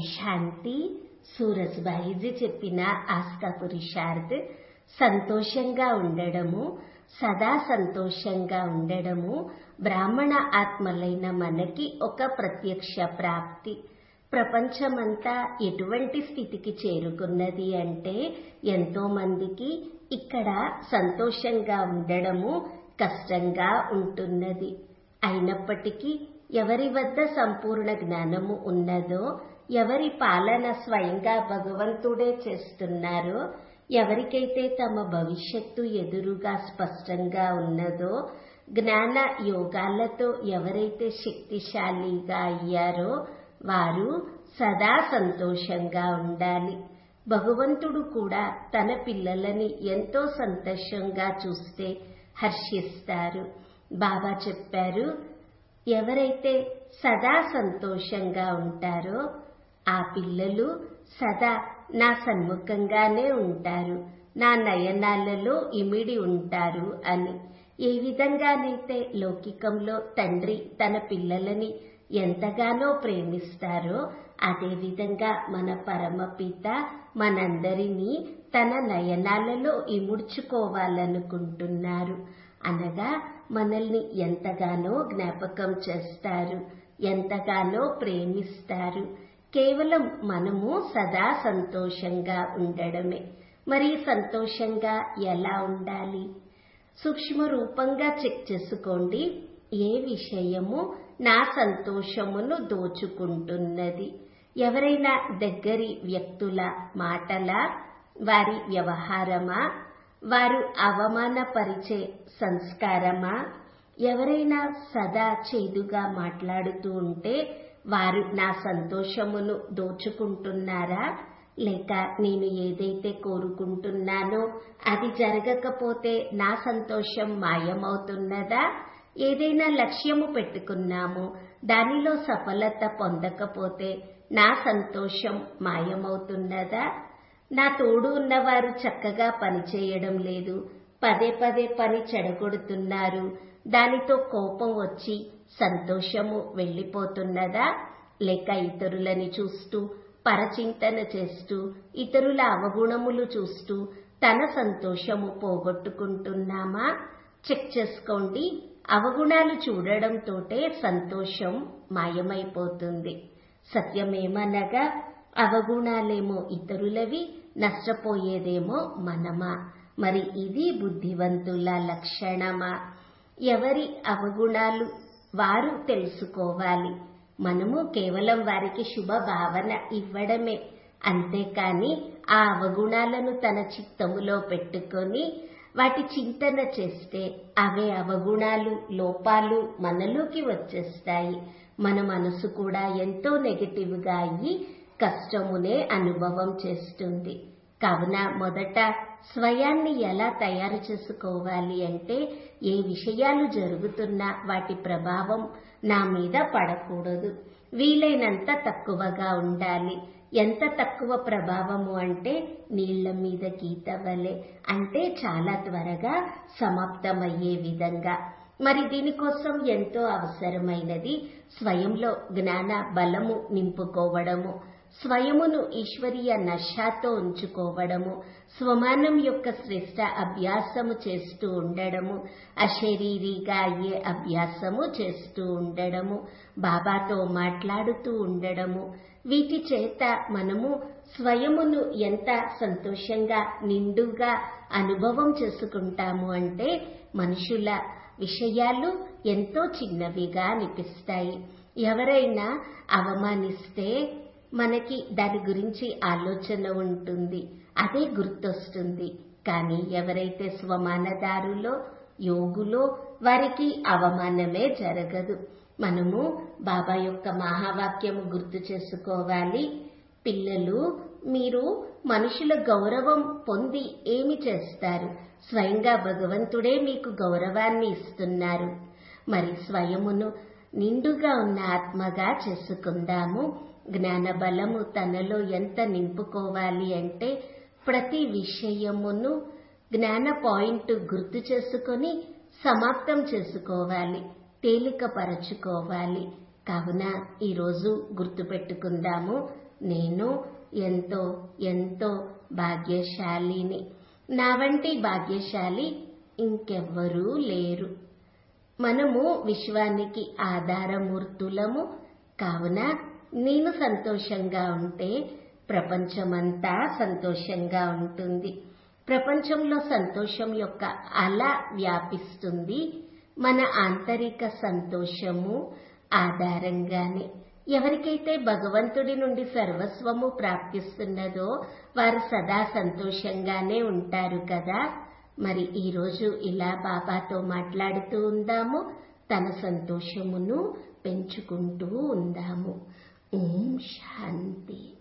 శాంతి సూరజ్భాయిజీ చెప్పిన ఆస్కా పురుషార్థ్ సంతోషంగా ఉండడము సదా సంతోషంగా ఉండడము బ్రాహ్మణ ఆత్మలైన మనకి ఒక ప్రత్యక్ష ప్రాప్తి ప్రపంచమంతా ఎటువంటి స్థితికి చేరుకున్నది అంటే ఎంతో మందికి ఇక్కడ సంతోషంగా ఉండడము కష్టంగా ఉంటున్నది అయినప్పటికీ ఎవరి వద్ద సంపూర్ణ జ్ఞానము ఉన్నదో ఎవరి పాలన స్వయంగా భగవంతుడే చేస్తున్నారో ఎవరికైతే తమ భవిష్యత్తు ఎదురుగా స్పష్టంగా ఉన్నదో జ్ఞాన యోగాలతో ఎవరైతే శక్తిశాలిగా అయ్యారో వారు సదా సంతోషంగా ఉండాలి భగవంతుడు కూడా తన పిల్లలని ఎంతో సంతోషంగా చూస్తే హర్షిస్తారు బాబా చెప్పారు ఎవరైతే సదా సంతోషంగా ఉంటారో ఆ పిల్లలు సదా నా సన్ముఖంగానే ఉంటారు నా నయనాలలో ఇమిడి ఉంటారు అని ఏ విధంగానైతే లౌకికంలో తండ్రి తన పిల్లలని ఎంతగానో ప్రేమిస్తారో అదేవిధంగా మన పరమపిత మనందరినీ తన నయనాలలో ఇముడ్చుకోవాలనుకుంటున్నారు అనగా మనల్ని ఎంతగానో జ్ఞాపకం చేస్తారు ఎంతగానో ప్రేమిస్తారు కేవలం మనము సదా సంతోషంగా ఉండడమే మరి సంతోషంగా ఎలా ఉండాలి సూక్ష్మ రూపంగా చెక్ చేసుకోండి ఏ విషయము నా సంతోషమును దోచుకుంటున్నది ఎవరైనా దగ్గరి వ్యక్తుల మాటల వారి వ్యవహారమా వారు అవమానపరిచే సంస్కారమా ఎవరైనా సదా చేదుగా మాట్లాడుతూ ఉంటే వారు నా సంతోషమును దోచుకుంటున్నారా లేక నేను ఏదైతే కోరుకుంటున్నానో అది జరగకపోతే నా సంతోషం మాయమవుతున్నదా ఏదైనా లక్ష్యము పెట్టుకున్నాము దానిలో సఫలత పొందకపోతే నా సంతోషం మాయమవుతున్నదా నా తోడు ఉన్నవారు చక్కగా పనిచేయడం లేదు పదే పదే పని చెడగొడుతున్నారు దానితో కోపం వచ్చి సంతోషము వెళ్ళిపోతున్నదా లేక ఇతరులని చూస్తూ పరచింతన చేస్తూ ఇతరుల అవగుణములు చూస్తూ తన సంతోషము పోగొట్టుకుంటున్నామా చెక్ చేసుకోండి అవగుణాలు చూడడంతోటే సంతోషం మాయమైపోతుంది సత్యమేమనగా అవగుణాలేమో ఇతరులవి నష్టపోయేదేమో మనమా మరి ఇది బుద్ధివంతుల లక్షణమా ఎవరి అవగుణాలు వారు తెలుసుకోవాలి మనము కేవలం వారికి శుభ భావన ఇవ్వడమే అంతేకాని ఆ అవగుణాలను తన చిత్తములో పెట్టుకొని వాటి చింతన చేస్తే అవే అవగుణాలు లోపాలు మనలోకి వచ్చేస్తాయి మన మనసు కూడా ఎంతో నెగటివ్గా అయ్యి కష్టమునే అనుభవం చేస్తుంది కావున మొదట స్వయాన్ని ఎలా తయారు చేసుకోవాలి అంటే ఏ విషయాలు జరుగుతున్నా వాటి ప్రభావం నా మీద పడకూడదు వీలైనంత తక్కువగా ఉండాలి ఎంత తక్కువ ప్రభావము అంటే నీళ్ల మీద గీత వలె అంటే చాలా త్వరగా సమాప్తమయ్యే విధంగా మరి దీనికోసం ఎంతో అవసరమైనది స్వయంలో జ్ఞాన బలము నింపుకోవడము స్వయమును ఈశ్వరీయ నశాతో ఉంచుకోవడము స్వమానం యొక్క శ్రేష్ట అభ్యాసము చేస్తూ ఉండడము అశరీరిగా అయ్యే అభ్యాసము చేస్తూ ఉండడము బాబాతో మాట్లాడుతూ ఉండడము వీటి చేత మనము స్వయమును ఎంత సంతోషంగా నిండుగా అనుభవం చేసుకుంటాము అంటే మనుషుల విషయాలు ఎంతో చిన్నవిగా అనిపిస్తాయి ఎవరైనా అవమానిస్తే మనకి దాని గురించి ఆలోచన ఉంటుంది అదే గుర్తొస్తుంది కానీ ఎవరైతే స్వమానదారులో యోగులో వారికి అవమానమే జరగదు మనము బాబా యొక్క మహావాక్యము గుర్తు చేసుకోవాలి పిల్లలు మీరు మనుషుల గౌరవం పొంది ఏమి చేస్తారు స్వయంగా భగవంతుడే మీకు గౌరవాన్ని ఇస్తున్నారు మరి స్వయమును నిండుగా ఉన్న ఆత్మగా చేసుకుందాము జ్ఞాన బలము తనలో ఎంత నింపుకోవాలి అంటే ప్రతి విషయమును జ్ఞాన పాయింట్ గుర్తు చేసుకొని సమాప్తం చేసుకోవాలి తేలికపరచుకోవాలి కావున ఈరోజు గుర్తుపెట్టుకుందాము నేను ఎంతో ఎంతో భాగ్యశాలిని నా వంటి భాగ్యశాలి ఇంకెవ్వరూ లేరు మనము విశ్వానికి ఆధారమూర్తులము కావున నేను సంతోషంగా ఉంటే ప్రపంచమంతా సంతోషంగా ఉంటుంది ప్రపంచంలో సంతోషం యొక్క అల వ్యాపిస్తుంది మన ఆంతరిక సంతోషము ఆధారంగానే ఎవరికైతే భగవంతుడి నుండి సర్వస్వము ప్రాప్తిస్తున్నదో వారు సదా సంతోషంగానే ఉంటారు కదా మరి ఈరోజు ఇలా బాబాతో మాట్లాడుతూ ఉందాము తన సంతోషమును పెంచుకుంటూ ఉందాము ఓం శాంతి